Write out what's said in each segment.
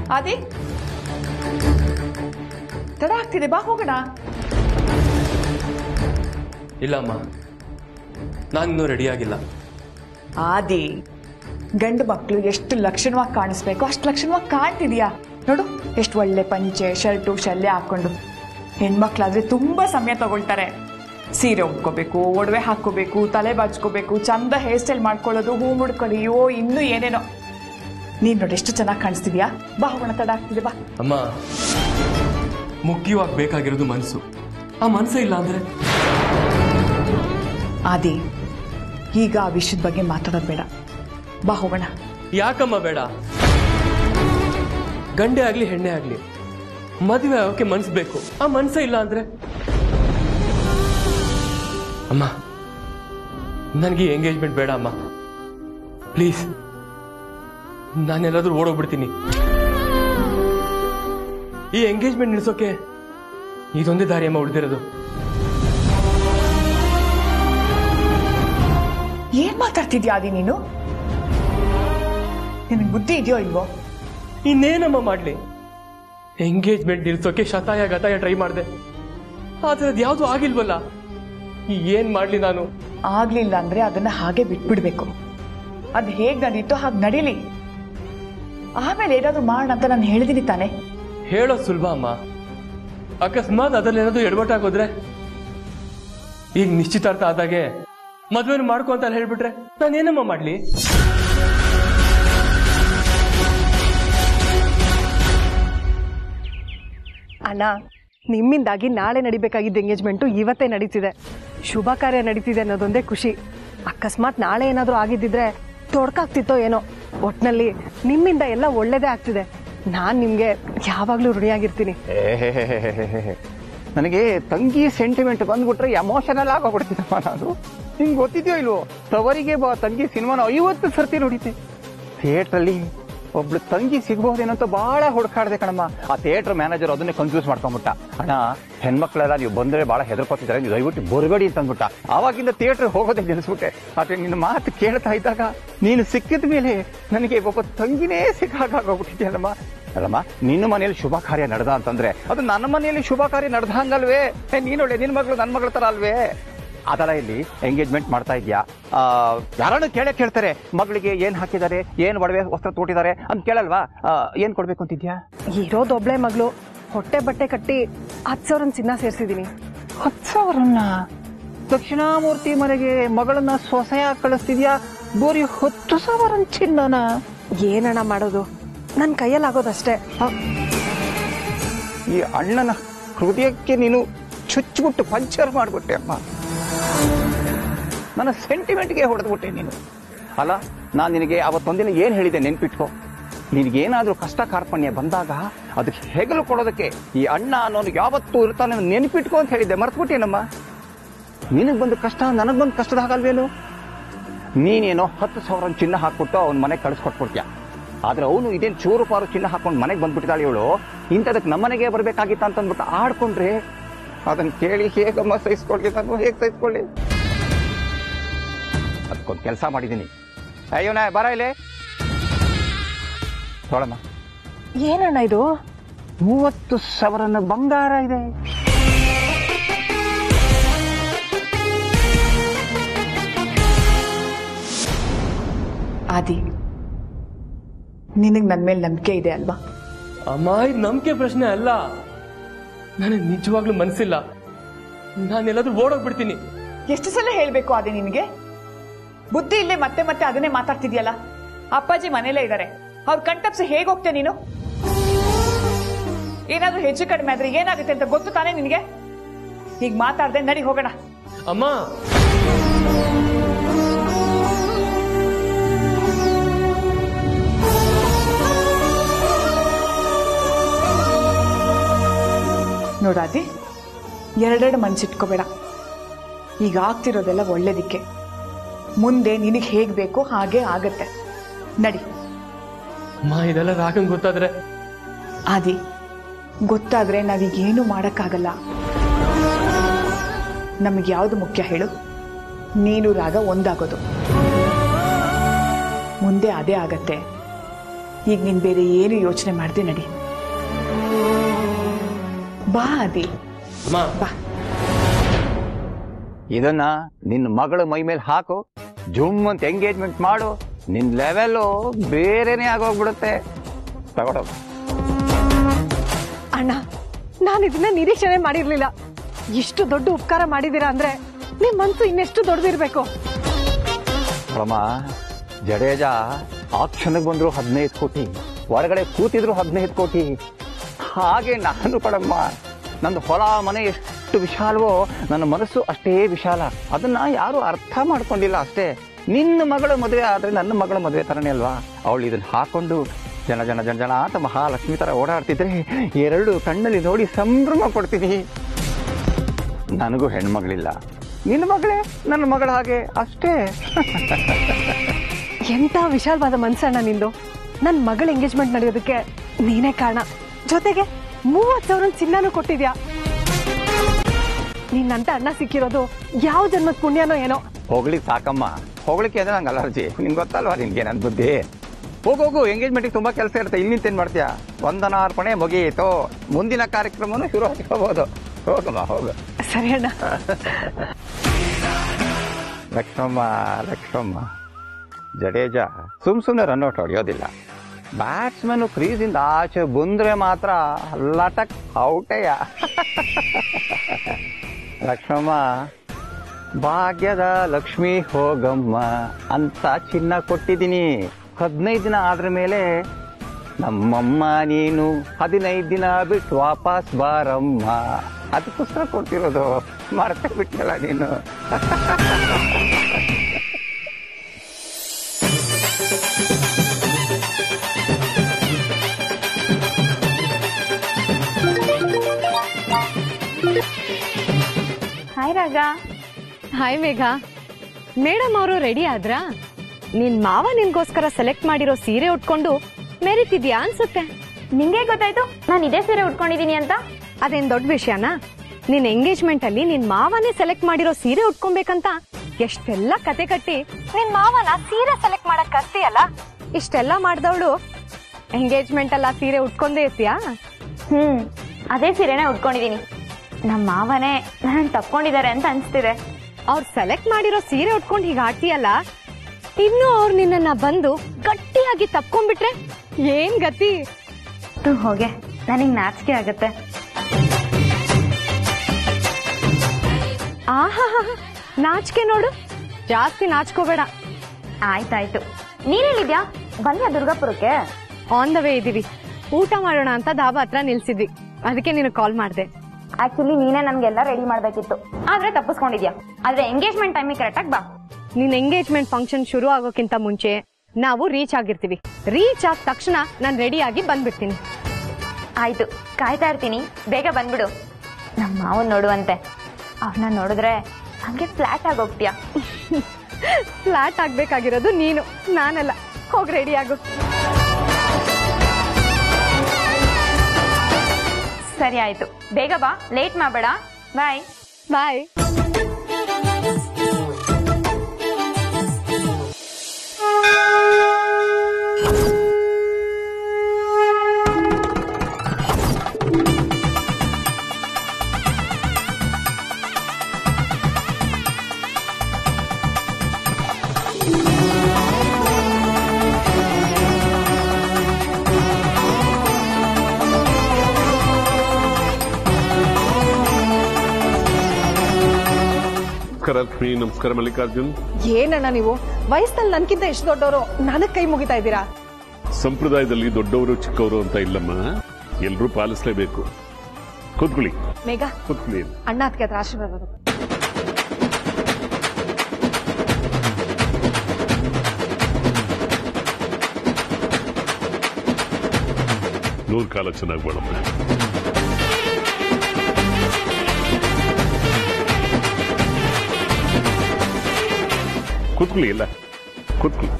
ಆದಿ ತಡ ಆಗ್ತಿದೆ ಬಾ ಹೋಗೋಣ ಇಲ್ಲಮ್ಮ ನಾನಿನ್ನೂ ರೆಡಿಯಾಗಿಲ್ಲ ಆದಿ ಗಂಡು ಮಕ್ಕಳು ಎಷ್ಟು ಲಕ್ಷಣವಾಗಿ ಕಾಣಿಸ್ಬೇಕು ಅಷ್ಟು ಲಕ್ಷಣವಾಗಿ ಕಾಣ್ತಿದ್ಯಾ ನೋಡು ಎಷ್ಟು ಒಳ್ಳೆ ಪಂಚೆ ಶರ್ಟು ಶಲ್ಯ ಹಾಕೊಂಡು ಹೆಣ್ಮಕ್ಳಾದ್ರೆ ತುಂಬಾ ಸಮಯ ತಗೊಳ್ತಾರೆ ಸೀರೆ ಉಟ್ಕೋಬೇಕು ಒಡವೆ ಹಾಕೋಬೇಕು ತಲೆ ಬಾಚ್ಕೋಬೇಕು ಚಂದ ಹೇರ್ ಸ್ಟೈಲ್ ಮಾಡ್ಕೊಳ್ಳೋದು ಹೂ ಮುಡ್ಕೊಳ್ಳಿ ಓ ಇನ್ನೂ ಏನೇನೋ ನೀನ್ ನೋಡಿ ಎಷ್ಟು ಚೆನ್ನಾಗಿ ಕಾಣಿಸ್ತಿದ್ಯಾ ಬಾ ಹೋಗೋಣ ತಡ ಆಗ್ತಿದೆ ಬಾ ಅಮ್ಮ ಮುಖ್ಯವಾಗಿ ಬೇಕಾಗಿರೋದು ಮನಸ್ಸು ಆ ಮನಸ್ಸೇ ಇಲ್ಲ ಅಂದ್ರೆ ಆದಿ ಈಗ ಆ ವಿಷಯದ ಬಗ್ಗೆ ಮಾತಾಡೋದು ಬೇಡ ಬಾ ಹೋಗೋಣ ಯಾಕಮ್ಮ ಬೇಡ ಗಂಡೆ ಆಗ್ಲಿ ಹೆಣ್ಣೆ ಆಗ್ಲಿ ಮದುವೆ ಆಗೋಕೆ ಮನ್ಸು ಬೇಕು ಆ ಮನ್ಸೇ ಇಲ್ಲ ಅಂದ್ರೆ ಅಮ್ಮ ನನಗೆ ಎಂಗೇಜ್ಮೆಂಟ್ ಬೇಡ ಅಮ್ಮ ಪ್ಲೀಸ್ ನಾನೆಲ್ಲಾದ್ರೂ ಓಡೋಗ್ಬಿಡ್ತೀನಿ ಈ ಎಂಗೇಜ್ಮೆಂಟ್ ನಿಲ್ಸೋಕೆ ಇದೊಂದೇ ದಾರಿ ಅಮ್ಮ ಉಳಿದಿರೋದು ಏನ್ ಮಾತಾಡ್ತಿದ್ಯಾ ಆದಿ ನೀನು ನಿನಗೆ ಬುದ್ಧಿ ಇದೆಯೋ ಇಲ್ವೋ ಇನ್ನೇನಮ್ಮ ಮಾಡ್ಲಿ ಎಂಗೇಜ್ಮೆಂಟ್ ನಿಲ್ಸೋಕೆ ಶತಾಯ ಗತಾಯ ಟ್ರೈ ಮಾಡಿದೆ ಆದ್ರೆ ಅದು ಯಾವುದು ಆಗಿಲ್ವಲ್ಲ ಏನ್ ಮಾಡ್ಲಿ ನಾನು ಆಗ್ಲಿಲ್ಲ ಅಂದ್ರೆ ಅದನ್ನ ಹಾಗೆ ಬಿಟ್ಬಿಡ್ಬೇಕು ಅದ್ ಹೇಗ್ ನಡೀತೋ ಹಾಗೆ ನಡೀಲಿ ಆಮೇಲೆ ಏನಾದ್ರು ಮಾಡೋಣ ಅಂತ ನಾನು ಹೇಳಿದೀನಿ ತಾನೆ ಹೇಳೋದು ಸುಲಭ ಅಮ್ಮ ಅಕಸ್ಮಾತ್ ಅದ್ರಲ್ಲಿ ಏನಾದ್ರು ಎಡವಟ್ಟಾಗೋದ್ರೆ ಈಗ ನಿಶ್ಚಿತಾರ್ಥ ಆದಾಗೆ ಮದ್ವೆನ ಮಾಡ್ಕೊ ಅಂತ ಹೇಳ್ಬಿಟ್ರೆ ನಾನೇನಮ್ಮ ಮಾಡ್ಲಿ ಅಣ್ಣ ನಿಮ್ಮಿಂದಾಗಿ ನಾಳೆ ನಡಿಬೇಕಾಗಿದ್ದ ಎಂಗೇಜ್ಮೆಂಟು ಇವತ್ತೇ ನಡೀತಿದೆ ಶುಭ ಕಾರ್ಯ ನಡೀತಿದೆ ಅನ್ನೋದೊಂದೇ ಖುಷಿ ಅಕಸ್ಮಾತ್ ನಾಳೆ ಏನಾದರೂ ಆಗಿದ್ದಿದ್ರೆ ತೊಡ್ಕಾಗ್ತಿತ್ತೋ ಏನೋ ಒಟ್ನಲ್ಲಿ ನಿಮ್ಮಿಂದ ಎಲ್ಲ ಒಳ್ಳೇದೇ ಆಗ್ತಿದೆ ನಾನು ನಿಮಗೆ ಯಾವಾಗಲೂ ಋಣಿಯಾಗಿರ್ತೀನಿ ಏಹೆಹೆಹೆಹೆಹೆ. ನನಗೆ ತಂಗಿ ಸೆಂಟಿಮೆಂಟ್ ಬಂದ್ಬಿಟ್ರೆ ಎಮೋಷನಲ್ ಆಗೋಗ್ಬಿಡ್ತೀನಮ್ಮ ನಾನು ನಿಂಗೆ ಗೊತ್ತಿದೆಯೋ ಇಲ್ವೋ ತವರಿಗೆ ಬಾ ತಂಗಿ ಸಿನಿಮಾನ ಐವತ್ತು ಸರ್ತಿ ನೋಡಿದ್ದೆ ಥಿಯೇಟ್ರಲ್ಲಿ ಒಬ್ಳು ತಂಗಿ ಸಿಗ್ಬಹುದೇನೋ ಅಂತ ಬಹಳ ಹುಡುಕಾಡ್ದೆ ಕಣಮ್ಮ ಆ ಥಿಯೇಟರ್ ಮ್ಯಾನೇಜರ್ ಅದನ್ನೇ ಕನ್ಫ್ಯೂಸ್ ಮಾಡ್ಕೊಂಡ್ಬಿಟ್ಟ ಅಣ್ಣ ಹೆಣ್ಮಕ್ಳೆಲ್ಲ ನೀವು ಬಂದ್ರೆ ಬಹಳ ಹೆದರ್ಕೋತಿದ್ದಾರೆ ನೀವು ದಯವಿಟ್ಟು ಬರಬೇಡಿ ಅಂತ ಅಂದ್ಬಿಟ್ಟ ಆವಾಗಿಂದ ಥಿಯೇಟರ್ ಹೋಗೋದೇ ನಿಲ್ಲಿಸ್ಬಿಟ್ಟೆ ಆದ್ರೆ ನಿನ್ನ ಮಾತು ಕೇಳ್ತಾ ಇದ್ದಾಗ ನೀನು ಸಿಕ್ಕಿದ ಮೇಲೆ ನನಗೆ ಒಬ್ಬ ತಂಗಿನೇ ಸಿಕ್ಕಾಗೋಗ್ಬಿಟ್ಟಿದ್ಯಲ್ಲಮ್ಮ ಅಲ್ಲಮ್ಮ ನಿನ್ನ ಮನೆಯಲ್ಲಿ ಶುಭ ಕಾರ್ಯ ನಡೆದ ಅಂತಂದ್ರೆ ಅದು ನನ್ನ ಮನೆಯಲ್ಲಿ ಶುಭ ಕಾರ್ಯ ನಡೆದ ಹಂಗಲ್ವೇ ಏ, ನೀನೊಳ್ಳೆ ನಿನ್ ಮಗಳು ನನ್ನ ಮಗಳ ತರ ಅಲ್ವೇ ಅದರ ಇಲ್ಲಿ ಎಂಗೇಜ್ಮೆಂಟ್ ಮಾಡ್ತಾ ಇದ್ಯಾ ಆ, ಯಾರನ್ನ ಕೇಳೇ ಕೇಳ್ತಾರೆ ಮಗಳಿಗೆ ಏನ್ ಹಾಕಿದ್ದಾರೆ ಏನ್ ಒಡವೆ ವಸ್ತ್ರ ತೋಟಿದ್ದಾರೆ ಅಂತ ಕೇಳಲ್ವಾ ಆ, ಏನ್ ಕೊಡ್ಬೇಕು ಅಂತಿದ್ಯಾ ಇರೋದೊಬ್ಳೆ ಮಗಳು ಹೊಟ್ಟೆ ಬಟ್ಟೆ ಕಟ್ಟಿ ಹತ್ತು ಸಾವಿರ ಚಿನ್ನ ಸೇರಿಸಿದ್ದೀನಿ ಹತ್ತು ಸಾವಿರನ್ನ ದಕ್ಷಿಣಾಮೂರ್ತಿ ಮನೆಗೆ ಮಗಳನ್ನ ಸೊಸೆಯಾಗಿ ಕಳಿಸ್ತಿದ್ಯಾ ಬೋರಿ ಹತ್ತು ಸಾವಿರ ಚಿನ್ನನ ಏನಣ್ಣ ಮಾಡೋದು ನನ್ನ ಕೈಯಲ್ಲಿ ಆಗೋದಷ್ಟೇ ಈ ಅಣ್ಣನ ಹೃದಯಕ್ಕೆ ನೀನು ಚುಚ್ಚಿಬಿಟ್ಟು ಪಂಚರ್ ಮಾಡಿಬಿಟ್ಟೆ ಅಮ್ಮ ನನ್ನ ಸೆಂಟಿಮೆಂಟ್ಗೆ ಹೊಡೆದ್ಬಿಟ್ಟೆ ನೀನು ಅಲ್ಲ ನಾನು ನಿನಗೆ ಅವತ್ತೊಂದಿನ ಏನು ಹೇಳಿದೆ ನೆನ್ಪಿಟ್ಕೋ ನಿನಗೇನಾದ್ರೂ ಕಷ್ಟ ಕಾರ್ಪಣ್ಯ ಬಂದಾಗ ಅದಕ್ಕೆ ಹೆಗಲು ಕೊಡೋದಕ್ಕೆ ಈ ಅಣ್ಣ ಅನ್ನೋನು ಯಾವತ್ತೂ ಇರ್ತಾನೆ ಅಂತ ನೆನ್ಪಿಟ್ಕೋ ಅಂತ ಹೇಳಿದ್ದೆ ಮರ್ತ್ಬಿಟ್ಟೇನಮ್ಮ ನಿನಗೆ ಬಂದ ಕಷ್ಟ ನನಗೆ ಬಂದ ಕಷ್ಟದ ಹಾಗಲ್ವೇನು ನೀನೇನೋ ಹತ್ತು ಸಾವಿರ ಚಿನ್ನ ಹಾಕ್ಬಿಟ್ಟು ಅವ್ನ ಮನೆಗೆ ಕಳಿಸ್ಕೊಟ್ಬಿಡ್ತೀಯ ಆದ್ರೆ ಅವನು ಇದೇನು ಚೂರು ಪಾರು ಚಿನ್ನ ಹಾಕೊಂಡು ಮನೆಗೆ ಬಂದ್ಬಿಟ್ಟಿದ್ದಾಳೆ ಇವಳು ಇಂಥದಕ್ಕೆ ನಮ್ಮನೆಗೆ ಬರ್ಬೇಕಾಗಿತ್ತ ಅಂತ ಅಂದ್ಬಿಟ್ಟು ಆಡ್ಕೊಂಡ್ರೆ ಅದನ್ನ ಕೇಳಿ ಹೇಗಮ್ಮ ಸಹಿಸ್ಕೊಳ್ಳಿ ನಾನು ಹೇಗೆ ಸಹಿಸ್ಕೊಳ್ಳಿ ಅದಕ್ಕೊಂದು ಕೆಲಸ ಮಾಡಿದ್ದೀನಿ ಅಯ್ಯೋನ ಬರ ಇಲ್ಲಿ ನೋಡಮ್ಮ ಏನಣ್ಣ ಇದು ಮೂವತ್ತು ಸಾವಿರನ ಬಂಗಾರ ಇದೆ ಆದಿ ನಿನಗೆ ನನ್ನ ಮೇಲೆ ನಂಬಿಕೆ ಇದೆ ಅಲ್ವಾ ಅಮ್ಮ ಇದು ನಂಬಿಕೆ ಪ್ರಶ್ನೆ ಅಲ್ಲ ನನಗೆ ನಿಜವಾಗ್ಲೂ ಮನ್ಸಿಲ್ಲ ನಾನೆಲ್ಲಾದ್ರೂ ಓಡೋಗ್ಬಿಡ್ತೀನಿ ಎಷ್ಟು ಸಲ ಹೇಳ್ಬೇಕು ಆದಿ ನಿನಗೆ ಬುದ್ಧಿ ಇಲ್ಲೇ ಮತ್ತೆ ಮತ್ತೆ ಅದನ್ನೇ ಮಾತಾಡ್ತಿದ್ಯಲ್ಲ ಅಪ್ಪಾಜಿ ಮನೇಲೇ ಇದ್ದಾರೆ ಅವ್ರ ಕಣ್ತಪ್ಸಿ ಹೇಗೆ ಹೋಗ್ತೆ ನೀನು ಏನಾದ್ರೂ ಹೆಚ್ಚು ಕಡಿಮೆ ಆದ್ರೆ ಏನಾಗುತ್ತೆ ಅಂತ ಗೊತ್ತು ತಾನೇ ನಿನಗೆ ಈಗ ಮಾತಾಡ್ದೆ ನಡಿ ಹೋಗೋಣ ಅಮ್ಮ ನೋಡಾದಿ ಎರಡೆರಡು ಮನ್ಸಿಟ್ಕೋಬೇಡ ಈಗ ಆಗ್ತಿರೋದೆಲ್ಲ ಒಳ್ಳೇದಿಕ್ಕೆ ಮುಂದೆ ನಿನಗೆ ಹೇಗ್ ಬೇಕೋ ಹಾಗೆ ಆಗತ್ತೆ ನಡಿ ಅಮ್ಮ ಇದೆಲ್ಲ ರಾಗಂಗ್ ಗೊತ್ತಾದ್ರೆ ಆದಿ ಗೊತ್ತಾದ್ರೆ ನಾವೀಗ ಏನು ಮಾಡಕ್ಕಾಗಲ್ಲ ನಮಗೆ ಯಾವುದು ಮುಖ್ಯ ಹೇಳು ನೀನು ರಾಗ ಒಂದಾಗೋದು ಮುಂದೆ ಅದೇ ಆಗತ್ತೆ ಈಗ ನೀನ್ ಬೇರೆ ಏನು ಯೋಚನೆ ಮಾಡ್ದೆ ನಡಿ ಬಾ ಆದಿ ಅಮ್ಮ ಬಾ ಇದನ್ನ ನಿನ್ನ ಮಗಳ ಮೈ ಮೇಲೆ ಹಾಕು ಜುಮ್ ಅಂತ ಎಂಗೇಜ್ಮೆಂಟ್ ಮಾಡು ನಿನ್ ಲೆವೆಲ್ಲು ಬೇರೆನೆ ಆಗೋಗ್ಬಿಡುತ್ತೆ ತಗೊಳೋ ಅಣ್ಣ ನಾನು ಇದನ್ನ ನಿರೀಕ್ಷಣೆ ಮಾಡಿರ್ಲಿಲ್ಲ ಇಷ್ಟು ದೊಡ್ಡ ಉಪಕಾರ ಮಾಡಿದೀರಾ ಅಂದ್ರೆ ನಿಮ್ ಮನ್ಸು ಇನ್ನೆಷ್ಟು ದೊಡ್ಡದಿರ್ಬೇಕು ಪ್ರಮ ಜಡೇಜ ಆಕ್ಷನ್ಗೆ ಬಂದ್ರು ಹದಿನೈದು ಕೋಟಿ ಹೊರಗಡೆ ಕೂತಿದ್ರು ಹದಿನೈದು ಕೋಟಿ ಹಾಗೆ ನಾನು ಕಡಮ್ಮ ನಂದು ಹೊಲ ಮನೆ ಎಷ್ಟು ವಿಶಾಲವೋ ನನ್ನ ಮನಸ್ಸು ಅಷ್ಟೇ ವಿಶಾಲ ಅದನ್ನ ಯಾರು ಅರ್ಥ ಮಾಡ್ಕೊಂಡಿಲ್ಲ ಅಷ್ಟೇ ನಿನ್ನ ಮಗಳ ಮದುವೆ ಆದ್ರೆ ನನ್ನ ಮಗಳ ಮದುವೆ ತರನೇ ಅಲ್ವಾ ಅವಳು ಇದನ್ನ ಹಾಕೊಂಡು ಜನ ಜನ ಜನ ಜನ ಅಂತ ಮಹಾಲಕ್ಷ್ಮಿ ತರ ಓಡಾಡ್ತಿದ್ರೆ ಎರಡು ಕಣ್ಣಲ್ಲಿ ನೋಡಿ ಸಂಭ್ರಮ ಪಡ್ತೀನಿ ನನಗೂ ಹೆಣ್ಮಗಳಿಲ್ಲ ನಿನ್ನ ಮಗಳೇ ನನ್ನ ಮಗಳ ಹಾಗೆ ಅಷ್ಟೇ ಎಂತ ವಿಶಾಲವಾದ ಮನ್ಸಣ್ಣ ನಿಂದು ನನ್ ಮಗಳ ಎಂಗೇಜ್ಮೆಂಟ್ ನಡೆಯೋದಕ್ಕೆ ನೀನೇ ಕಾರಣ ಜೊತೆಗೆ ಮೂವತ್ ಸಾವಿರ ಚಿನ್ನನೂ ಕೊಟ್ಟಿದ್ಯಾ ನಿನ್ನಂತ ಅಣ್ಣ ಸಿಕ್ಕಿರೋದು ಯಾವ ಜನ್ಮದ ಪುಣ್ಯನೋ ಏನೋ ಹೋಗ್ಲಿಕ್ಕೆ ಸಾಕಮ್ಮ ಹೋಗ್ಲಿಕ್ಕೆ ಅಂದ್ರೆ ನಂಗೆ ಅಲರ್ಜಿ ನಿನ್ಗೆ ಗೊತ್ತಲ್ವಾ ನಿನ್ಗೆ ನನ್ನ ಬುದ್ಧಿ ಹೋಗು ಹೋಗು ಎಂಗೇಜ್ಮೆಂಟಿಗೆ ತುಂಬಾ ಕೆಲಸ ಇರುತ್ತೆ ಇಲ್ಲಿ ನಿಂತೇನ್ ಮಾಡ್ತೀಯ ವಂದನಾರ್ಪಣೆ ಮುಗಿಯಿತು ಮುಂದಿನ ಕಾರ್ಯಕ್ರಮನೂ ಶುರು ಹಾಕೋಬಹುದು ಹೋಗಮ್ಮ ಹೋಗು ಸರಿ ಅಣ್ಣ ಲಕ್ಷ್ಮಮ್ಮ ಲಕ್ಷ್ಮಮ್ಮ ಜಡೇಜಾ ಸುಮ್ ಸುಮ್ಮನೆ ರನ್ಔಟ್ ಹೊಡೆಯೋದಿಲ್ಲ ಬ್ಯಾಟ್ಸ್ಮನ್ ಕ್ರೀಸಿಂದ ಆಚೆ ಬಂದ್ರೆ ಮಾತ್ರ ಲಟಕ್ ಔಟೆಯ ಲಕ್ಷ್ಮಮ್ಮ ಭಾಗ್ಯದ ಲಕ್ಷ್ಮಿ ಹೋಗಮ್ಮ ಅಂತ ಚಿನ್ನ ಕೊಟ್ಟಿದ್ದೀನಿ ಹದಿನೈದು ದಿನ ಆದ್ರ ಮೇಲೆ ನಮ್ಮಮ್ಮ ನೀನು ಹದಿನೈದು ದಿನ ಬಿಟ್ಟು ವಾಪಸ್ ಬಾರಮ್ಮ ಅದಕ್ಕೋಸ್ಕರ ಕೊಡ್ತಿರೋದು ಮರ್ತೇ ಬಿಟ್ಟಲ್ಲ ನೀನು hi Raga hi Megha madam ಅವರು ರೆಡಿ ಆದ್ರಾ ನಿನ್ ಮಾವ ನಿನ್ಗೋಸ್ಕರ ಸೆಲೆಕ್ಟ್ ಮಾಡಿರೋ ಸೀರೆ ಉಟ್ಕೊಂಡು ಮೆರಿತಿದ್ಯಾ ಅನ್ಸುತ್ತೆ ನಿಂಗೆ ಗೊತ್ತಾಯ್ತು ನಾನು ಇದೇ ಸೀರೆ ಉಟ್ಕೊಂಡಿದೀನಿ ಅಂತ ಅದೇನ್ ದೊಡ್ಡ ವಿಷಯನಾ ನಿನ್ ಎಂಗೇಜ್ಮೆಂಟ್ ಅಲ್ಲಿ ನಿನ್ ಮಾವನೇ ಸೆಲೆಕ್ಟ್ ಮಾಡಿರೋ ಸೀರೆ ಉಟ್ಕೊಬೇಕಂತ ಎಷ್ಟೆಲ್ಲ ಕತೆ ಕಟ್ಟಿ ನಿನ್ ಮಾವನ ಸೀರೆ ಸೆಲೆಕ್ಟ್ ಮಾಡಕ್ ಕರ್ತೀಯಲ್ಲ ಇಷ್ಟೆಲ್ಲ ಮಾಡ್ದವಳು ಎಂಗೇಜ್ಮೆಂಟ್ ಅಲ್ಲ ಸೀರೆ ಉಟ್ಕೊಂಡೇ ಇರ್ತೀಯಾ ಹ್ಮ್ ಅದೇ ಸೀರೆನೇ ಉಟ್ಕೊಂಡಿದೀನಿ ನಮ್ಮ ಮಾವನೇ ನನ್ನ ತಪ್ಕೊಂಡಿದ್ದಾರೆ ಅಂತ ಅನ್ಸ್ತಿದೆ ಅವ್ರು ಸೆಲೆಕ್ಟ್ ಮಾಡಿರೋ ಸೀರೆ ಉಟ್ಕೊಂಡು ಹೀಗ ಆಡ್ತೀಯಲ್ಲ ಇನ್ನು ಅವ್ರು ನಿನ್ನನ್ನ ಬಂದು ಗಟ್ಟಿಯಾಗಿ ತಪ್ಕೊಂಡ್ಬಿಟ್ರೆ ಏನ್ ಗತಿ ತು ಹೋಗೆ ನನಗ್ ನಾಚಿಕೆ ಆಗತ್ತೆ ಆಹಾ ನಾಚಿಕೆ ನೋಡು ಜಾಸ್ತಿ ನಾಚ್ಕೋಬೇಡ ಆಯ್ತಾಯ್ತು ನೀನೆಲ್ಲಿದ್ಯಾ ಬಂದ್ಯಾ ದುರ್ಗಾಪುರಕ್ಕೆ ಆನ್ ದ ವೇ ಇದೀವಿ ಊಟ ಮಾಡೋಣ ಅಂತ ಧಾಬಾ ಹತ್ರ ನಿಲ್ಸಿದ್ವಿ ಅದಕ್ಕೆ ನೀನು ಕಾಲ್ ಮಾಡ್ದೆ ಆಕ್ಚುಲಿ ನೀನೇ ನನ್ಗೆಲ್ಲ ರೆಡಿ ಮಾಡ್ಬೇಕಿತ್ತು ಆದ್ರೆ ತಪ್ಪಿಸ್ಕೊಂಡಿದ್ಯಾ ಆದ್ರೆ ಎಂಗೇಜ್ಮೆಂಟ್ ಟೈಮಿಗೆ ಕರೆಕ್ಟಾಗಿ ಬಾ ನಿನ್ ಎಂಗೇಜ್ಮೆಂಟ್ ಫಂಕ್ಷನ್ ಶುರು ಆಗೋಕ್ಕಿಂತ ಮುಂಚೆ ನಾವು ರೀಚ್ ಆಗಿರ್ತೀವಿ ರೀಚ್ ಆದ ತಕ್ಷಣ ನಾನು ರೆಡಿ ಆಗಿ ಬಂದ್ಬಿಡ್ತೀನಿ ಆಯ್ತು ಕಾಯ್ತಾ ಇರ್ತೀನಿ ಬೇಗ ಬಂದ್ಬಿಡು ನಮ್ಮ ಮಾವನ್ ನೋಡುವಂತೆ ಅವ್ರನ್ನ ನೋಡಿದ್ರೆ ಹಂಗೆ ಫ್ಲಾಟ್ ಆಗಿ ಹೋಗ್ತೀಯಾ ಫ್ಲಾಟ್ ಆಗ್ಬೇಕಾಗಿರೋದು ನೀನು ನಾನಲ್ಲ ಹೋಗ್ ರೆಡಿ ಆಗು ಸರಿ ಆಯ್ತು ಬೇಗ ಬಾ ಲೇಟ್ ಮಾಡಬೇಡ ಬಾಯ್ ಬಾಯ್ ನಮಸ್ಕಾರ ಲಕ್ಷ್ಮಿ ನಮಸ್ಕಾರ ಮಲ್ಲಿಕಾರ್ಜುನ್ ಏನಣ್ಣ ನೀವು ವಯಸ್ಸಲ್ಲಿ ನನ್ಕಿಂತ ಎಷ್ಟು ದೊಡ್ಡವರು ನನಗ್ ಕೈ ಮುಗಿತಾ ಇದ್ದೀರಾ ಸಂಪ್ರದಾಯದಲ್ಲಿ ದೊಡ್ಡವರು ಚಿಕ್ಕವರು ಅಂತ ಇಲ್ಲಮ್ಮ ಎಲ್ಲರೂ ಪಾಲಿಸಲೇಬೇಕು ಕೂತ್ಕೊಳ್ಳಿ ಮೇಘ ಕೂತ್ಕೊಳ್ಳಿ ಅಣ್ಣ ಅದಕ್ಕೆ ಹತ್ರ ಆಶೀರ್ವಾದ ಮಾಡು. ನೂರು ಕಾಲ ಚೆನ್ನಾಗಿ ಬಾಳಮ್ಮ ಕೂತ್ಕೊಳ್ಳಿ ಇಲ್ಲ ಕೂತ್ಕೊಳ್ಳಿ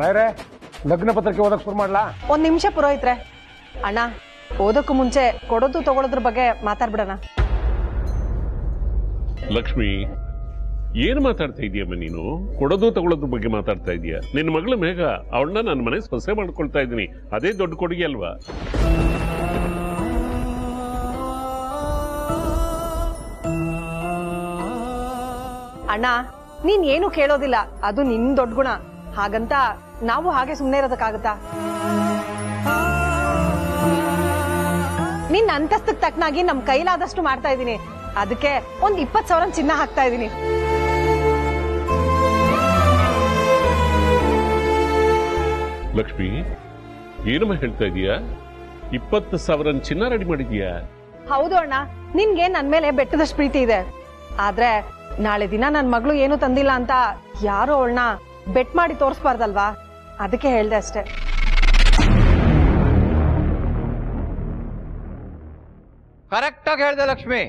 ರಾಯ್ರೆ ಲಗ್ನ ಪತ್ರಕ್ಕೆ ಓದಕ್ ಶುರು ಮಾಡ್ಲಾ ಒಂದ್ ನಿಮಿಷ ಪುರೋಹಿತ್ರೆ ಅಣ್ಣ ಓದಕ್ಕೂ ಮುಂಚೆ ಕೊಡೋದು ತಗೊಳೋದ್ರ ಬಗ್ಗೆ ಮಾತಾಡ್ಬಿಡೋಣ ಲಕ್ಷ್ಮಿ ಏನ್ ಮಾತಾಡ್ತಾ ಇದೀಯಮ್ಮ ನೀನು ಕೊಡೋದು ತಗೊಳ್ಳೋದ್ರ ಬಗ್ಗೆ ಮಾತಾಡ್ತಾ ಇದೀಯ ನಿನ್ನ ಮಗಳ ಮೇಘ ಅವಳನ್ನ ನನ್ನ ಮನೆ ಸೊಸೆ ಮಾಡ್ಕೊಳ್ತಾ ಇದ್ದೀನಿ ಅದೇ ದೊಡ್ಡ ಕೊಡುಗೆ ಅಲ್ವಾ ಅಣ್ಣ ನೀನ್ ಏನು ಕೇಳೋದಿಲ್ಲ ಅದು ನಿನ್ ದೊಡ್ಡ ಗುಣ ಹಾಗಂತ ನಾವು ಹಾಗೆ ಸುಮ್ನೆ ಇರೋದಕ್ಕಾಗತ್ತಾ ನಿನ್ ಅಂತಸ್ತಕ್ ತಕ್ಕನಾಗಿ ನಮ್ ಕೈಲಾದಷ್ಟು ಮಾಡ್ತಾ ಇದೀನಿ ಅದಕ್ಕೆ ಒಂದ್ ಇಪ್ಪತ್ ಸಾವಿರ ಚಿನ್ನ ಹಾಕ್ತಾ ಇದೀನಿ ಲಕ್ಷ್ಮಿ ಏನಮ್ಮ ಹೇಳ್ತಾ ಇದೀಯಾ ಇಪ್ಪತ್ತು ಸಾವಿರ ಚಿನ್ನ ರೆಡಿ ಮಾಡಿದ್ಯಾ ಹೌದು ಅಣ್ಣ ನಿನ್ಗೆ ನನ್ ಮೇಲೆ ಬೆಟ್ಟದಷ್ಟು ಪ್ರೀತಿ ಇದೆ ಆದ್ರೆ ನಾಳೆ ದಿನ ನನ್ ಮಗಳು ಏನು ತಂದಿಲ್ಲ ಅಂತ ಯಾರೋ ಅವಳನ್ನ ಬೆಟ್ ಮಾಡಿ ತೋರಿಸ್ಬಾರ್ದಲ್ವಾ ಅದಕ್ಕೆ ಹೇಳ್ದೆ ಅಷ್ಟೇ ಕರೆಕ್ಟ್ ಆಗಿ ಹೇಳ್ದೆ ಲಕ್ಷ್ಮಿ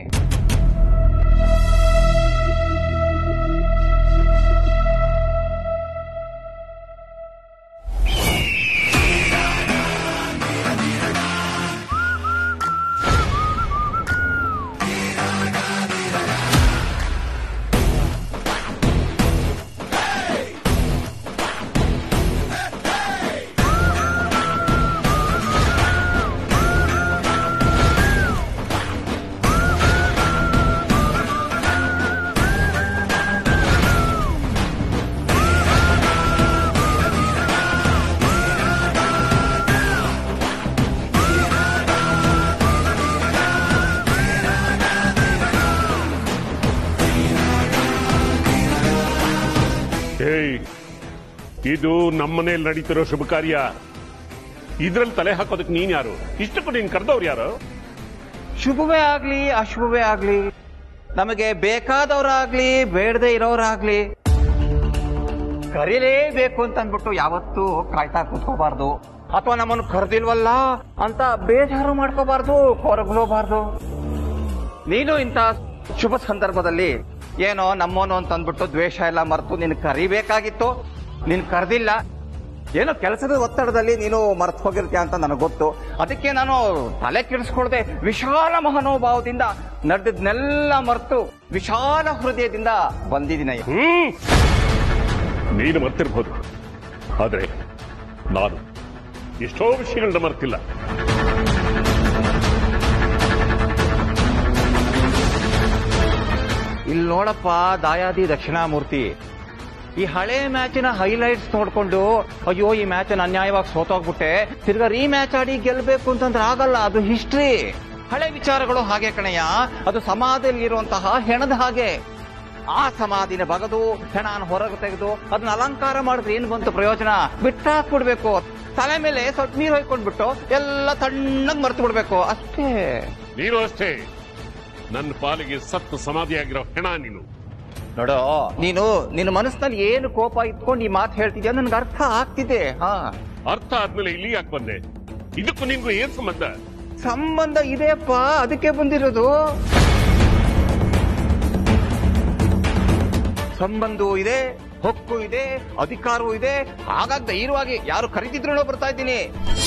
ಏಯ್ ಇದು ನಮ್ಮನೇಲಿ ನಡೀತಿರೋ ಶುಭ ಕಾರ್ಯ ಇದ್ರಲ್ಲಿ ತಲೆ ಹಾಕೋದಕ್ಕೆ ನೀನ್ ಯಾರು ಇಷ್ಟಕ್ಕೂ ನೀನ್ ಕರೆದವ್ರು ಯಾರು ಶುಭವೇ ಆಗ್ಲಿ ಅಶುಭವೇ ಆಗ್ಲಿ ನಮಗೆ ಬೇಕಾದವರಾಗ್ಲಿ ಬೇಡದೆ ಇರೋರಾಗ್ಲಿ ಕರೀಲೇಬೇಕು ಅಂತ ಅಂದ್ಬಿಟ್ಟು ಯಾವತ್ತೂ ಕಾಯ್ತಾ ಕೂತ್ಕೋಬಾರ್ದು ಅಥವಾ ನಮ್ಮನ್ನು ಕರೆದಿಲ್ವಲ್ಲ ಅಂತ ಬೇಜಾರು ಮಾಡ್ಕೋಬಾರ್ದು ಕೊರಗ್ಲೋಬಾರ್ದು ನೀನು ಇಂಥ ಶುಭ ಸಂದರ್ಭದಲ್ಲಿ ಏನೋ ನಮ್ಮೋನು ಅಂತ ಅಂದ್ಬಿಟ್ಟು ದ್ವೇಷ ಎಲ್ಲ ಮರೆತು ನಿನ್ ಕರಿಬೇಕಾಗಿತ್ತು ನೀನ್ ಕರೆದಿಲ್ಲ ಏನೋ ಕೆಲಸದ ಒತ್ತಡದಲ್ಲಿ ನೀನು ಮರ್ತು ಹೋಗಿರ್ತೀಯ ಅಂತ ನನಗೆ ಗೊತ್ತು ಅದಕ್ಕೆ ನಾನು ತಲೆ ಕೆಡಿಸ್ಕೊಳ್ದೆ ವಿಶಾಲ ಮಹಾನೋಭಾವದಿಂದ ನಡೆದನ್ನೆಲ್ಲ ಮರೆತು ವಿಶಾಲ ಹೃದಯದಿಂದ ಬಂದಿದ್ದೀನಿ ಹ್ಮ್ ನೀನು ಮರ್ತಿರ್ಬೋದು ಆದ್ರೆ ನಾನು ಎಷ್ಟೋ ವಿಷಯಗಳನ್ನ ಮರ್ತಿಲ್ಲ ಇಲ್ಲಿ ನೋಡಪ್ಪ ದಾಯಾದಿ ದಕ್ಷಿಣಾಮೂರ್ತಿ ಈ ಹಳೆ ಮ್ಯಾಚಿನ ಹೈಲೈಟ್ಸ್ ನೋಡ್ಕೊಂಡು ಅಯ್ಯೋ ಈ ಮ್ಯಾಚ್ ಅನ್ಯಾಯವಾಗಿ ಸೋತೋಗ್ಬಿಟ್ಟೆ ತಿರ್ಗಾ ರೀ ಮ್ಯಾಚ್ ಆಡಿ ಗೆಲ್ಬೇಕು ಅಂತಂದ್ರೆ ಆಗಲ್ಲ ಅದು ಹಿಸ್ಟ್ರಿ ಹಳೆ ವಿಚಾರಗಳು ಹಾಗೆ ಕಣಯ್ಯ ಅದು ಸಮಾಧಿಯಲ್ಲಿ ಇರುವಂತಹ ಹೆಣದ ಹಾಗೆ ಆ ಸಮಾಧಿನ ಬಗದು ಹೆಣನ ಹೊರಗೆ ತೆಗೆದು ಅದನ್ನ ಅಲಂಕಾರ ಮಾಡಿದ್ರೆ ಏನ್ ಬಂತು ಪ್ರಯೋಜನ ಬಿಟ್ಟಾಕ್ಬಿಡ್ಬೇಕು ತಲೆ ಮೇಲೆ ಸ್ವಲ್ಪ ನೀರು ಹೊಯ್ಕೊಂಡ್ಬಿಟ್ಟು ಎಲ್ಲ ತಣ್ಣಗ್ ಮರ್ತು ಬಿಡ್ಬೇಕು ಅಷ್ಟೇ ನೀನು ಅಷ್ಟೇ ನನ್ನ ಪಾಲಿಗೆ ಸತ್ತು ಸಮಾಧಿಯಾಗಿರೋ ಹೆಣ ನೀನು ನೋಡೋ ನೀನು ನಿನ್ನ ಮನಸ್ಸಿನಲ್ಲಿ ಏನು ಕೋಪ ಇಟ್ಕೊಂಡು ಈ ಮಾತು ಹೇಳ್ತಿದ್ಯಾ ನನ್ಗೆ ಅರ್ಥ ಆಗ್ತಿದೆ ಹಾ ಅರ್ಥ ಆದ್ಮೇಲೆ ಇಲ್ಲಿ ಯಾಕೆ ಬಂದೆ ಇದಕ್ಕೂ ನಿನ್ಗೂ ಏನ್ ಸಂಬಂಧ ಸಂಬಂಧ ಇದೆಯಪ್ಪ ಅದಕ್ಕೆ ಬಂದಿರೋದು ಸಂಬಂಧವೂ ಇದೆ ಹೊಕ್ಕು ಇದೆ ಅಧಿಕಾರವೂ ಇದೆ ಹಾಗಾಗಿ ಧೈರ್ಯವಾಗಿ ಯಾರು ಕರೀತಿದ್ರು ಬರ್ತಾ ಇದ್ದೀನಿ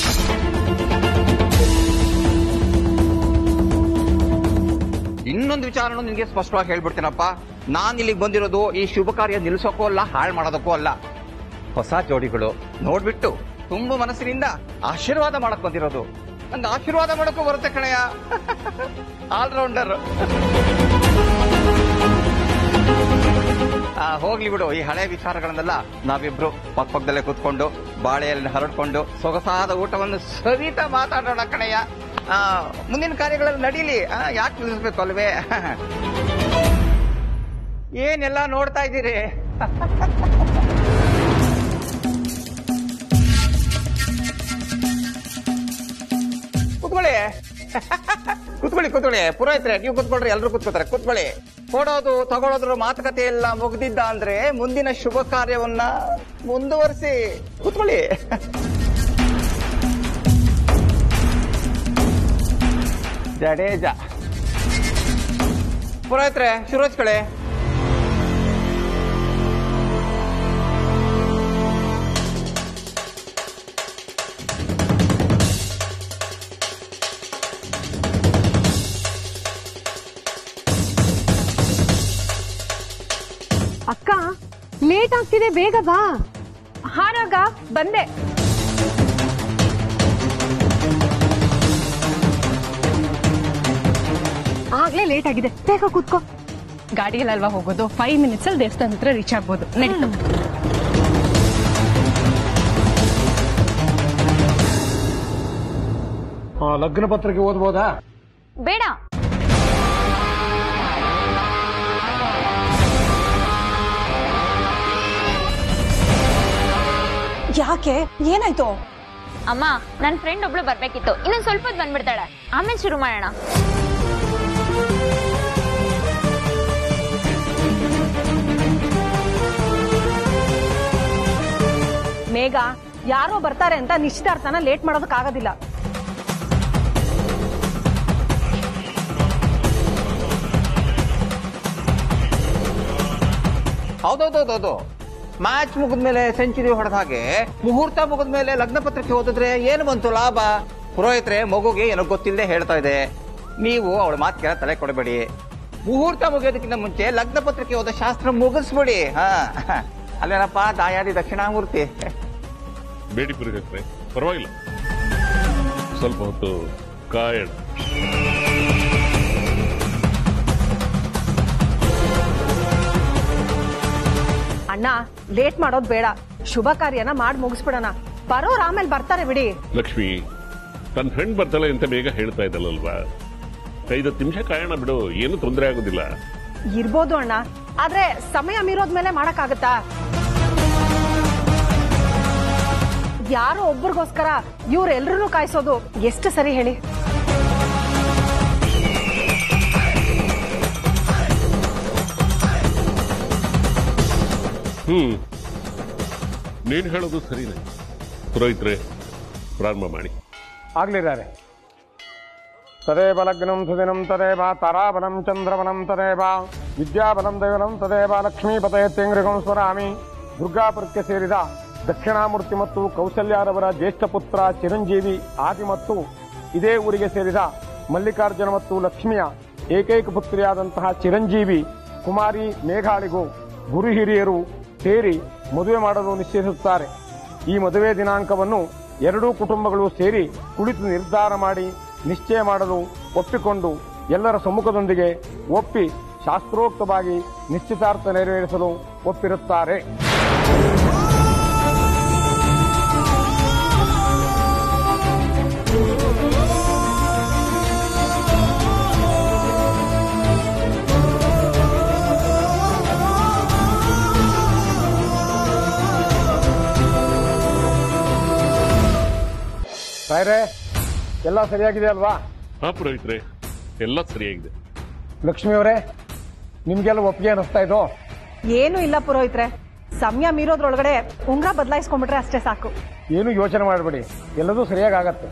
ಇನ್ನೊಂದು ವಿಚಾರನು ನಿನ್ಗೆ ಸ್ಪಷ್ಟವಾಗಿ ಹೇಳ್ಬಿಡ್ತೀನಪ್ಪ ನಾನ್ ಇಲ್ಲಿಗೆ ಬಂದಿರೋದು ಈ ಶುಭ ಕಾರ್ಯ ನಿಲ್ಸೋಕ್ಕೂ ಅಲ್ಲ ಹಾಳು ಮಾಡೋದಕ್ಕೂ ಅಲ್ಲ ಹೊಸ ಜೋಡಿಗಳು ನೋಡ್ಬಿಟ್ಟು ತುಂಬಾ ಮನಸ್ಸಿನಿಂದ ಆಶೀರ್ವಾದ ಮಾಡಕ್ ಬಂದಿರೋದು ನಂಗೆ ಆಶೀರ್ವಾದ ಮಾಡಕ್ಕೂ ಬರುತ್ತೆ ಕಣಯ್ಯ ಆಲ್ರೌಂಡರ್ ಹೋಗ್ಲಿ ಬಿಡು ಈ ಹಳೆ ವಿಚಾರಗಳನ್ನೆಲ್ಲ ನಾವಿಬ್ರು ಪಕ್ಕದಲ್ಲೇ ಕೂತ್ಕೊಂಡು ಬಾಳೆಯಲ್ಲಿ ಹರಡ್ಕೊಂಡು ಸೊಗಸಾದ ಊಟವನ್ನು ಸವಿತಾ ಮಾತಾಡೋಣ ಕಣಯ್ಯ ಆ, ಮುಂದಿನ ಕಾರ್ಯಗಳಲ್ಲಿ ನಡೀಲಿ ಆ, ಯಾಕೆ ನಿಲ್ಲಿಸ್ಬೇಕು ಅಲ್ವೇ ಏನೆಲ್ಲ ನೋಡ್ತಾ ಇದ್ದೀರಿ ಕೂತ್ಕೊಳ್ಳಿ ಕೂತ್ಕೊಳ್ಳಿ ಕೂತ್ಕೊಳ್ಳಿ ಪುರೋಹಿತ್ರೆ ನೀವು ಕೂತ್ಕೊಳ್ರಿ ಎಲ್ರು ಕೂತ್ಕೋತಾರೆ ಕೂತ್ಕೊಳ್ಳಿ ಕೊಡೋದು ತಗೊಳೋದ್ರ ಮಾತುಕತೆ ಎಲ್ಲ ಮುಗ್ದಿದ್ದ ಅಂದ್ರೆ ಮುಂದಿನ ಶುಭ ಕಾರ್ಯವನ್ನ ಮುಂದುವರಿಸಿ ಕೂತ್ಕೊಳ್ಳಿ ಜಡೇಜ ಪುರೋಹಿತ್ರೆ ಶುರು ಹಚ್ಕೊಳ್ಳಿ ಎಷ್ಟೊತ್ತಿದೆ ಬೇಗ ಬಾ ಹಾರಾಗ ಬಂದೆ ಆಗ್ಲೇ ಲೇಟ್ ಆಗಿದೆ ಬೇಗ ಕೂತ್ಕೋ ಗಾಡಿಯಲ್ಲಲ್ವಾ ಹೋಗೋದು ಫೈವ್ ಮಿನಿಟ್ಸ್ ಅಲ್ಲಿ ದೇವಸ್ಥಾನ ಹತ್ರ ರೀಚ್ ಆಗ್ಬೋದು ನಡೀತು ಆ, ಲಗ್ನ ಪತ್ರಿಕೆ ಓದ್ಬೋದಾ ಬೇಡ ಯಾಕೆ ಏನಾಯ್ತು ಅಮ್ಮ ನನ್ನ ಫ್ರೆಂಡ್ ಒಬ್ಳು ಬರ್ಬೇಕಿತ್ತು ಇನ್ನೊಂದ್ ಸ್ವಲ್ಪ ಹೊತ್ತು ಬಂದ್ಬಿಡ್ತಾಳೆ ಆಮೇಲೆ ಶುರು ಮಾಡೋಣ ಮೇಘ ಯಾರೋ ಬರ್ತಾರೆ ಅಂತ ನಿಶ್ಚಿತಾರ್ಥನ ಲೇಟ್ ಮಾಡೋದಕ್ಕಾಗೋದಿಲ್ಲ ಹೌದೌದೌದೌದು ಮ್ಯಾಚ್ ಮುಗಿದ್ಮೇಲೆ ಸೆಂಚುರಿ ಹೊಡೆದ ಹಾಗೆ ಮುಹೂರ್ತ ಮುಗಿದ್ಮೇಲೆ ಲಗ್ನ ಪತ್ರಿಕೆ ಓದಿದ್ರೆ ಏನು ಬಂತು ಲಾಭ ಪುರೋಹಿತ್ರೆ ಮಗುಗೆ ಏನೋ ಗೊತ್ತಿಲ್ಲದೆ ಹೇಳ್ತಾ ಇದೆ ನೀವು ಅವಳ ಮಾತಿಗೆ ತಲೆ ಕೊಡಬೇಡಿ ಮುಹೂರ್ತ ಮುಗಿಯೋದಕ್ಕಿಂತ ಮುಂಚೆ ಲಗ್ನ ಪತ್ರಿಕೆ ಓದೋ ಶಾಸ್ತ್ರ ಮುಗಿಸ್ಬಿಡಿ ಹಾ ಅಲ್ಲೇನಪ್ಪ ದಾಯಾದಿ ದಕ್ಷಿಣಾಮೂರ್ತಿ ಬೇಡಿ ಪುರೋಹಿತ್ರೆ ಪರವಾಗಿಲ್ಲ ಸ್ವಲ್ಪ ಹೊತ್ತು ಕಾಯಣ ಅಣ್ಣ ಲೇಟ್ ಮಾಡೋದ್ ಬೇಡ ಶುಭ ಕಾರ್ಯನ ಮಾಡಿ ಮುಗಿಸ್ಬಿಡೋಣ ಬರೋರ್ ಆಮೇಲೆ ಬರ್ತಾರೆ ಬಿಡಿ ಲಕ್ಷ್ಮಿ ತನ್ನ ಫ್ರೆಂಡ್ ಬರ್ತಾಳೆ ಅಂತ ಬೇಗ ಹೇಳ್ತಾ ಇದ್ದಲ್ಲಲ್ವಾ ಐದು ನಿಮಿಷ ಕಾಯೋಣ ಬಿಡು ಏನು ತೊಂದರೆ ಆಗೋದಿಲ್ಲ ಇರ್ಬೋದು ಅಣ್ಣ ಆದ್ರೆ ಸಮಯ ಮೀರೋದ್ಮೇಲೆ ಮಾಡಕ್ಕಾಗತ್ತಾ ಯಾರೋ ಒಬ್ರಿಗೋಸ್ಕರ ಇವ್ರೆಲ್ರೂ ಕಾಯಿಸೋದು ಎಷ್ಟು ಸರಿ ಹೇಳಿ ಹ್ಮ್ ನೀನ್ ಹೇಳೋದು ಸರಿನೇ ಪುರೋಹಿತ್ರೆ ಪ್ರಾರಂಭ ಮಾಡಿ ಆಗ್ಲಿದ್ದಾರೆ ತದೇವ ಲಗ್ನಂ ಸುದಿನಂ ತದೇವ ತಾರಾಬಲಂ ಚಂದ್ರಬಲಂ ತದೇವ ವಿದ್ಯಾಬಲಂ ದೈವಲಂ ತದೇವ ಲಕ್ಷ್ಮೀಪತಯ ತೇಂಗ್ರಿಗಂ ಸ್ವರಾಮಿ ದುರ್ಗಾಪುರಕ್ಕೆ ಸೇರಿದ ದಕ್ಷಿಣಾಮೂರ್ತಿ ಮತ್ತು ಕೌಸಲ್ಯಾರವರ ಜ್ಯೇಷ್ಠ ಪುತ್ರ ಚಿರಂಜೀವಿ ಆದಿ ಮತ್ತು ಇದೇ ಊರಿಗೆ ಸೇರಿದ ಮಲ್ಲಿಕಾರ್ಜುನ ಮತ್ತು ಲಕ್ಷ್ಮಿಯ ಏಕೈಕ ಪುತ್ರಿಯಾದಂತಹ ಚಿರಂಜೀವಿ ಕುಮಾರಿ ಮೇಘಾಳಿಗೂ ಗುರು ಹಿರಿಯರು ಸೇರಿ ಮದುವೆ ಮಾಡಲು ನಿಶ್ಚಯಿಸುತ್ತಾರೆ ಈ ಮದುವೆ ದಿನಾಂಕವನ್ನು ಎರಡೂ ಕುಟುಂಬಗಳು ಸೇರಿ ಕುಳಿತು ನಿರ್ಧಾರ ಮಾಡಿ ನಿಶ್ಚಯ ಮಾಡಲು ಒಪ್ಪಿಕೊಂಡು ಎಲ್ಲರ ಸಮ್ಮುಖದೊಂದಿಗೆ ಒಪ್ಪಿ ಶಾಸ್ತ್ರೋಕ್ತವಾಗಿ ನಿಶ್ಚಿತಾರ್ಥ ನೆರವೇರಿಸಲು ಒಪ್ಪಿರುತ್ತಾರೆ ರಾಯ್ರೆ ಎಲ್ಲ ಸರಿಯಾಗಿದೆ ಅಲ್ವಾ ಹಾ ಪುರೋಹಿತ್ರೆ ಎಲ್ಲ ಸರಿಯಾಗಿದೆ ಲಕ್ಷ್ಮಿಯವರೇ ನಿಮ್ಗೆಲ್ಲ ಒಪ್ಪಿಗೆ ಅನ್ನಿಸ್ತಾ ಇದ್ದೋ ಏನು ಇಲ್ಲ ಪುರೋಹಿತ್ರೆ ಸಮಯ ಮೀರೋದ್ರೊಳಗಡೆ ಉಂಗ್ರ ಬದಲಾಯಿಸ್ಕೊಂಡ್ಬಿಟ್ರೆ ಅಷ್ಟೇ ಸಾಕು ಏನು ಯೋಚನೆ ಮಾಡಬೇಡಿ ಎಲ್ಲದೂ ಸರಿಯಾಗಿ ಆಗತ್ತೆ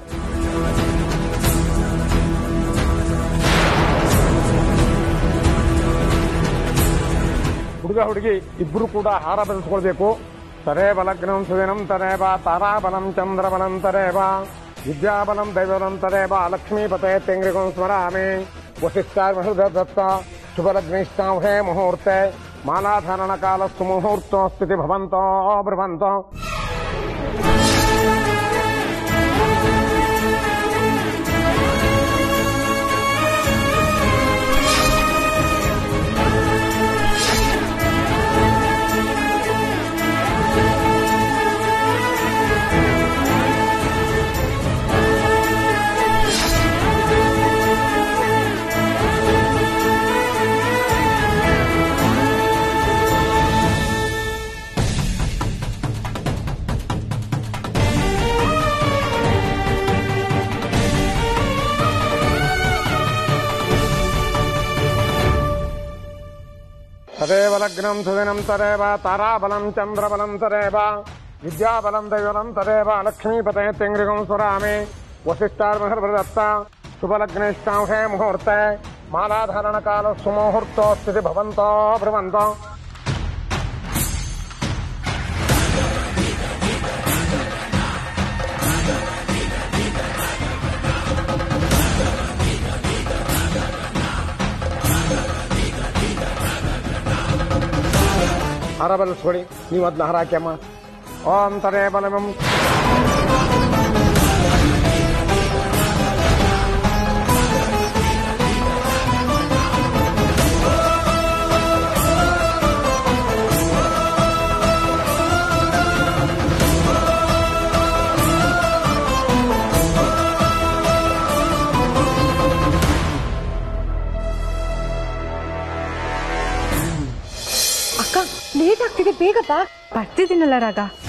ಹುಡುಗ ಹುಡುಗಿ ಇಬ್ರು ಕೂಡ ಹಾರ ಬದಲಿಸ್ಕೊಳ್ಬೇಕು ತರೇವ ಲಗ್ನಂ ಸುದಿನಂ ತರೇವ ತಾರಾಬಲಂ ಚಂದ್ರಬಲಂ ತರೇವ ವಿದ್ಯಾಬಲಂ ದೈವಬಲಂ ತರೇವ ಲಕ್ಷ್ಮೀಪತೆ ತೆಂಗ್ರಿಗಂ ಸ್ಮರಾಮಿ ವಸಿಷ್ಠಾರ್ ದತ್ತ ಶುಭ ಲಗ್ನಿಷ್ಠಾಂಹೇ ಮುಹೂರ್ತೆ ಮಾಲಾಧಾರಣ ಕಾಲ ಸುಮುಹೂರ್ತೋ ಸ್ಥಿತಿ ಭವಂತೋ ಬ್ರವಂತೋ ತದೇವ ಲಗ್ನಂ ಸುದಿನಂ ತದೇವ ತಾರಾಬಲಂ ಚಂದ್ರಬಲಂ ತದೇವ ವಿದ್ಯಾಬಲಂ ದೈವಲಂ ತದೇವ ಲಕ್ಷ್ಮೀಪತೆ ತೆಂಗ್ರಿಗಂ ಸ್ವರಾಮಿ ವಸಿಷ್ಠಾರ್ಮಹರ್ಭದತ್ತ ಶುಭಲಗ್ನೇಷ್ಟಾಂಹೇ ಮುಹೂರ್ತೆ ಮಾಲಾಧಾರಣ ಕಾಲ ಸುಮುಹೂರ್ತೋ ಸ್ಥಿತಿ ಭವಂತೋ ಭ್ರವಂತೋ ಹಾರ ಬಲಿಸ್ಕೊಡಿ ನೀವು ಅದನ್ನ ಹಾರ ಹಾಕ್ಯಮ್ಮ ಓಂ ತದೇ ಬಲಮಂ ಅಕ್ಕ ಲೇಟ್ ಆಗ್ತಿದೆ ಬೇಗ ಬಾ ಬರ್ತಿದ್ದೀನಲ್ಲ ರಾಗ